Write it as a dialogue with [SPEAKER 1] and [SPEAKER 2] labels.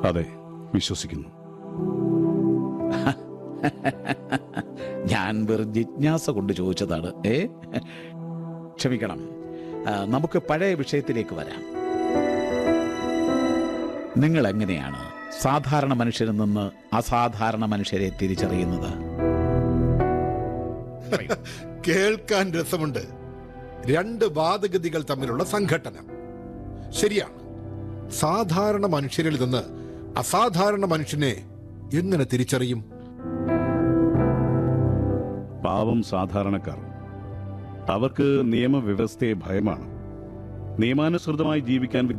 [SPEAKER 1] അതെ വിശ്വസിക്കുന്നു
[SPEAKER 2] ഞാൻ വെറും ജിജ്ഞാസ കൊണ്ട് ചോദിച്ചതാണ് ഏ ക്ഷമിക്കണം ആ, നമുക്ക് പഴയ വിഷയത്തിലേക്ക് വരാം നിങ്ങൾ എങ്ങനെയാണ് സാധാരണ മനുഷ്യരിൽ നിന്ന് അസാധാരണ മനുഷ്യരെ തിരിച്ചറിയുന്നത്
[SPEAKER 3] കേൾക്കാൻ രസമുണ്ട് രണ്ട് വാദഗതികൾ തമ്മിലുള്ള സംഘട്ടന ശരിയാണ് സാധാരണ മനുഷ്യരിൽ നിന്ന് അസാധാരണ മനുഷ്യനെ എങ്ങനെ തിരിച്ചറിയും
[SPEAKER 1] പാവം സാധാരണക്കാർ അവർക്ക് നിയമവ്യവസ്ഥയെ ഭയമാണ് നിയമാനുസൃതമായി ജീവിക്കാൻ